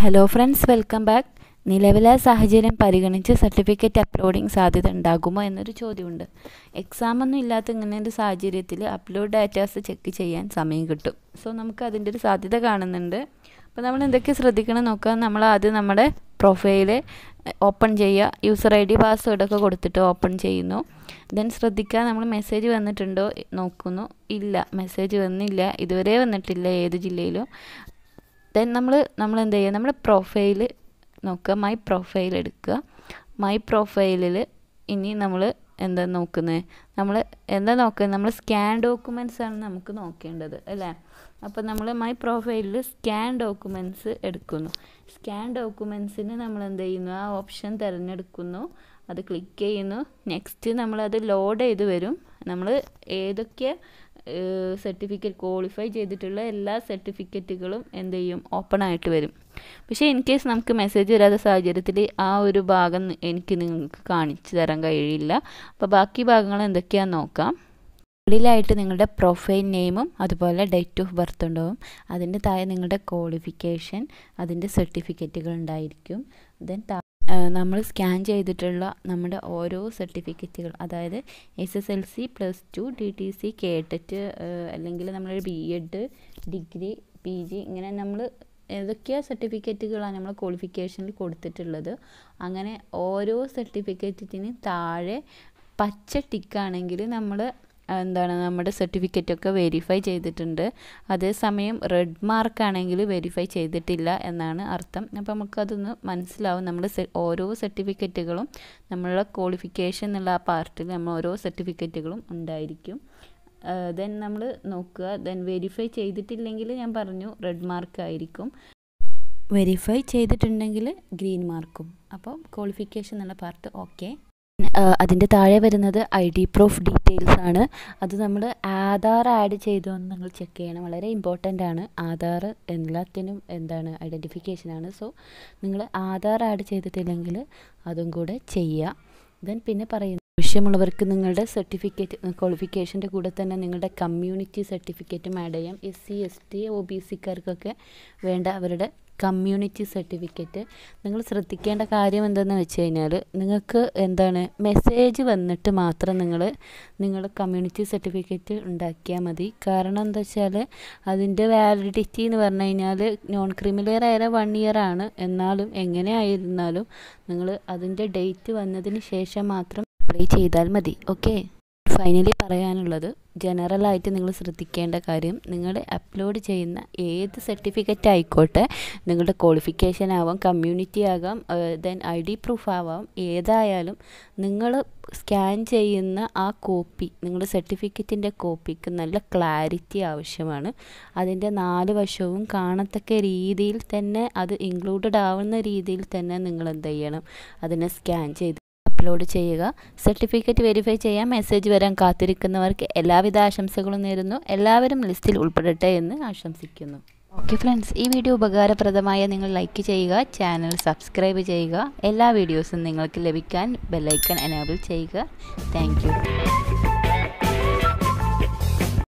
hello friends welcome back നിലവിലെ സാഹചര്യം പരിഗണിച്ച് സർട്ടിഫിക്കറ്റ് അപ്ലോഡിംഗ് സാധ്യത ഉണ്ടാകുമോ എന്നൊരു ചോദ്യമുണ്ട് എക്സാമൊന്നും ഇല്ലാത്ത ഇങ്ങനെ ഒരു സാഹചര്യത്തിൽ അപ്ലോഡ് ഡാറ്റാസ് ചെക്ക് ചെയ്യാൻ സമയം കിട്ടും സോ നമുക്ക് അതിൻ്റെ ഒരു സാധ്യത കാണുന്നുണ്ട് അപ്പോൾ നമ്മൾ എന്തൊക്കെ ശ്രദ്ധിക്കണം നോക്കാം നമ്മൾ ആദ്യം നമ്മുടെ പ്രൊഫൈൽ ഓപ്പൺ ചെയ്യുക യൂസർ ഐ ഡി പാസ്വേഡൊക്കെ കൊടുത്തിട്ട് ഓപ്പൺ ചെയ്യുന്നു ദെൻ ശ്രദ്ധിക്കുക നമ്മൾ മെസ്സേജ് വന്നിട്ടുണ്ടോ നോക്കുന്നു ഇല്ല മെസ്സേജ് വന്നില്ല ഇതുവരെ വന്നിട്ടില്ല ഏത് ജില്ലയിലും ദെൻ നമ്മൾ നമ്മൾ എന്ത് ചെയ്യുക നമ്മുടെ പ്രൊഫൈൽ നോക്കുക മൈ പ്രൊഫൈൽ എടുക്കുക മൈ പ്രൊഫൈലിൽ ഇനി നമ്മൾ എന്താ നോക്കുന്നത് നമ്മൾ എന്താ നോക്കുന്നത് നമ്മൾ സ്കാൻ ഡോക്യുമെൻറ്റ്സ് ആണ് നമുക്ക് നോക്കേണ്ടത് അല്ലേ അപ്പോൾ നമ്മൾ മൈ പ്രൊഫൈലിൽ സ്കാൻ ഡോക്യുമെൻറ്റ്സ് എടുക്കുന്നു സ്കാൻ ഡോക്യുമെൻറ്റ്സിന് നമ്മൾ എന്ത് ചെയ്യുന്നു ആ ഓപ്ഷൻ തിരഞ്ഞെടുക്കുന്നു അത് ക്ലിക്ക് ചെയ്യുന്നു നെക്സ്റ്റ് നമ്മളത് ലോഡ് ചെയ്ത് വരും നമ്മൾ ഏതൊക്കെ സർട്ടിഫിക്കറ്റ് ക്വാളിഫൈ ചെയ്തിട്ടുള്ള എല്ലാ സർട്ടിഫിക്കറ്റുകളും എന്ത് ചെയ്യും ഓപ്പൺ ആയിട്ട് വരും പക്ഷേ ഇൻ കേസ് നമുക്ക് മെസ്സേജ് വരാത്ത സാഹചര്യത്തിൽ ആ ഒരു ഭാഗം എനിക്ക് നിങ്ങൾക്ക് കാണിച്ചു തരാൻ കഴിയില്ല അപ്പോൾ ബാക്കി ഭാഗങ്ങൾ എന്തൊക്കെയാണെന്ന് നോക്കാം മുകളിലായിട്ട് നിങ്ങളുടെ പ്രൊഫൈൽ നെയിമും അതുപോലെ ഡേറ്റ് ഓഫ് ബർത്ത് ഉണ്ടാവും അതിൻ്റെ താഴെ നിങ്ങളുടെ ക്വാളിഫിക്കേഷൻ അതിൻ്റെ സർട്ടിഫിക്കറ്റുകൾ ഉണ്ടായിരിക്കും ദെൻ നമ്മൾ സ്കാൻ ചെയ്തിട്ടുള്ള നമ്മുടെ ഓരോ സർട്ടിഫിക്കറ്റുകൾ അതായത് S S L C plus two D T C കേട്ടറ്റ് അല്ലെങ്കിൽ നമ്മുടെ B ed degree P G ഇങ്ങനെ നമ്മൾ ഏതൊക്കെ സർട്ടിഫിക്കറ്റുകളാണ് നമ്മൾ ക്വാളിഫിക്കേഷനിൽ കൊടുത്തിട്ടുള്ളത് അങ്ങനെ ഓരോ സർട്ടിഫിക്കറ്റിന് താഴെ പച്ച ടിക്കാണെങ്കിൽ നമ്മൾ എന്താണ് നമ്മുടെ സർട്ടിഫിക്കറ്റൊക്കെ വെരിഫൈ ചെയ്തിട്ടുണ്ട് അതേസമയം റെഡ് മാർക്ക് ആണെങ്കിൽ വെരിഫൈ ചെയ്തിട്ടില്ല എന്നാണ് അർത്ഥം അപ്പോൾ നമുക്കതൊന്ന് മനസ്സിലാവും നമ്മൾ ഓരോ സർട്ടിഫിക്കറ്റുകളും നമ്മളുടെ ക്വാളിഫിക്കേഷൻ എന്നുള്ള ആ പാർട്ടിൽ നമ്മൾ ഓരോ സർട്ടിഫിക്കറ്റുകളും ഉണ്ടായിരിക്കും ദെൻ നമ്മൾ നോക്കുക ദെൻ വെരിഫൈ ചെയ്തിട്ടില്ലെങ്കിൽ ഞാൻ പറഞ്ഞു റെഡ് മാർക്ക് ആയിരിക്കും വെരിഫൈ ചെയ്തിട്ടുണ്ടെങ്കിൽ ഗ്രീൻ മാർക്കും അപ്പോൾ ക്വാളിഫിക്കേഷൻ എന്നുള്ള പാർട്ട് ഓക്കെ അതിൻ്റെ താഴെ വരുന്നത് ഐ ഡി പ്രൂഫ് ഡീറ്റെയിൽസ് ആണ് അത് നമ്മൾ ആധാർ ആഡ് ചെയ്തോ എന്ന് നിങ്ങൾ ചെക്ക് ചെയ്യണം വളരെ ഇമ്പോർട്ടൻ്റ് ആണ് ആധാർ എല്ലാത്തിനും എന്താണ് ഐഡൻറ്റിഫിക്കേഷനാണ് സോ നിങ്ങൾ ആധാർ ആഡ് ചെയ്തിട്ടില്ലെങ്കിൽ അതും കൂടെ ചെയ്യുക ദെൻ പിന്നെ പറയുന്നു ആവശ്യമുള്ളവർക്ക് നിങ്ങളുടെ സർട്ടിഫിക്കറ്റ് ക്വാളിഫിക്കേഷൻ്റെ കൂടെ തന്നെ നിങ്ങളുടെ കമ്മ്യൂണിറ്റി സർട്ടിഫിക്കറ്റും ആഡ് ചെയ്യാം S C S T O B സിക്കാർക്കൊക്കെ വേണ്ട അവരുടെ കമ്മ്യൂണിറ്റി സർട്ടിഫിക്കറ്റ് നിങ്ങൾ ശ്രദ്ധിക്കേണ്ട കാര്യം എന്തെന്ന് വെച്ച് കഴിഞ്ഞാൽ നിങ്ങൾക്ക് എന്താണ് മെസ്സേജ് വന്നിട്ട് മാത്രം നിങ്ങൾ നിങ്ങൾ കമ്മ്യൂണിറ്റി സർട്ടിഫിക്കറ്റ് ഉണ്ടാക്കിയാൽ മതി കാരണം എന്താ വെച്ചാൽ അതിൻ്റെ വാലിഡിറ്റി എന്ന് പറഞ്ഞു കഴിഞ്ഞാൽ നോൺ ക്രിമിലെയർ ആയ വൺ ഇയർ ആണ് എന്നാലും എങ്ങനെ ആയിരുന്നാലും നിങ്ങൾ അതിൻ്റെ ഡേറ്റ് വന്നതിന് ശേഷം മാത്രം അപ്ലൈ ചെയ്താൽ മതി ഓക്കെ ഫൈനലി പറയാനുള്ളത് ജനറലായിട്ട് നിങ്ങൾ ശ്രദ്ധിക്കേണ്ട കാര്യം നിങ്ങൾ അപ്ലോഡ് ചെയ്യുന്ന ഏത് സർട്ടിഫിക്കറ്റ് ആയിക്കോട്ടെ നിങ്ങളുടെ ക്വാളിഫിക്കേഷൻ ആവാം കമ്മ്യൂണിറ്റി ആകാം ദെൻ ഐ ഡി പ്രൂഫ് ആവാം ഏതായാലും നിങ്ങൾ സ്കാൻ ചെയ്യുന്ന ആ കോപ്പി നിങ്ങളുടെ സർട്ടിഫിക്കറ്റിൻ്റെ കോപ്പിക്ക് നല്ല ക്ലാരിറ്റി ആവശ്യമാണ് അതിൻ്റെ നാല് വശവും കാണത്തക്ക രീതിയിൽ തന്നെ അത് ഇൻക്ലൂഡഡ് ആവുന്ന രീതിയിൽ തന്നെ നിങ്ങൾ എന്ത് ചെയ്യണം അതിനെ സ്കാൻ ചെയ്ത് അപ്ലോഡ് ചെയ്യുക സർട്ടിഫിക്കറ്റ് വെരിഫൈ ചെയ്യാൻ മെസ്സേജ് വരാൻ കാത്തിരിക്കുന്നവർക്ക് എല്ലാവിധ ആശംസകളും നേരുന്നു എല്ലാവരും ലിസ്റ്റിൽ ഉൾപ്പെടട്ടെ എന്ന് ആശംസിക്കുന്നു ഓക്കെ ഫ്രണ്ട്സ് ഈ വീഡിയോ ഉപകാരപ്രദമായ നിങ്ങൾ ലൈക്ക് ചെയ്യുക ചാനൽ സബ്സ്ക്രൈബ് ചെയ്യുക എല്ലാ വീഡിയോസും നിങ്ങൾക്ക് ലഭിക്കാൻ ബെല്ലൈക്കൺ എനേബിൾ ചെയ്യുക താങ്ക്